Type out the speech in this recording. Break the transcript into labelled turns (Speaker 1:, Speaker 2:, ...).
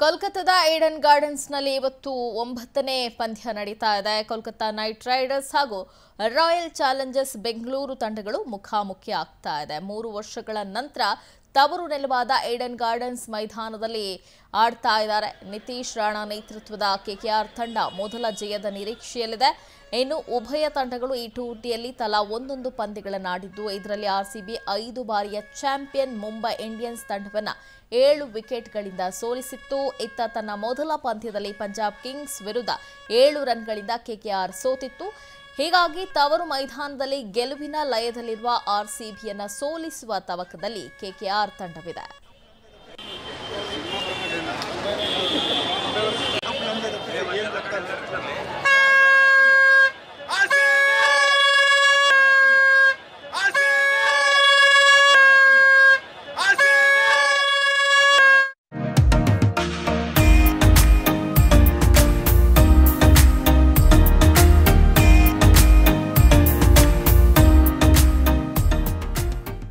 Speaker 1: ಕೋಲ್ಕತ್ತಾದ Aiden ಗಾರ್ಡನ್ಸ್ನಲ್ಲಿ ಇವತ್ತು ಒಂಬತ್ತನೇ ಪಂದ್ಯ ನಡೀತಾ ಇದೆ ಕೋಲ್ಕತ್ತಾ ನೈಟ್ ರೈಡರ್ಸ್ ಹಾಗೂ ರಾಯಲ್ ಚಾಲೆಂಜರ್ಸ್ ಬೆಂಗಳೂರು ತಂಡಗಳು ಮುಖಾಮುಖಿ ಆಗ್ತಾ ಇದೆ ಮೂರು ವರ್ಷಗಳ ನಂತರ ತವರು ನೆಲವಾದ ಏಡನ್ ಗಾರ್ಡನ್ಸ್ ಮೈದಾನದಲ್ಲಿ ಆಡ್ತಾ ಇದ್ದಾರೆ ನಿತೀಶ್ ರಾಣಾ ನೇತೃತ್ವದ ಕೆಕೆಆರ್ ತಂಡ ಮೊದಲ ಜಯದ ನಿರೀಕ್ಷೆಯಲ್ಲಿದೆ ಇನ್ನು ಉಭಯ ತಂಡಗಳು ಈ ಟೂರ್ನಿಯಲ್ಲಿ ತಲಾ ಒಂದೊಂದು ಪಂದ್ಯಗಳನ್ನಾಡಿದ್ದು ಇದರಲ್ಲಿ ಆರ್ಸಿಬಿ ಐದು ಬಾರಿಯ ಚಾಂಪಿಯನ್ ಮುಂಬೈ ಇಂಡಿಯನ್ಸ್ ತಂಡವನ್ನ ಏಳು ವಿಕೆಟ್ಗಳಿಂದ ಸೋಲಿಸಿತ್ತು ಇತ್ತ ತನ್ನ ಮೊದಲ ಪಂದ್ಯದಲ್ಲಿ ಪಂಜಾಬ್ ಕಿಂಗ್ಸ್ ವಿರುದ್ಧ ಏಳು ರನ್ಗಳಿಂದ ಕೆಕೆಆರ್ ಸೋತಿತ್ತು ಹೀಗಾಗಿ ತವರು ಮೈದಾನದಲ್ಲಿ ಗೆಲುವಿನ ಲಯದಲ್ಲಿರುವ ಆರ್ಸಿಬಿಯನ್ನ ಸೋಲಿಸುವ ತವಕದಲ್ಲಿ ಕೆಕೆಆರ್ ತಂಡವಿದೆ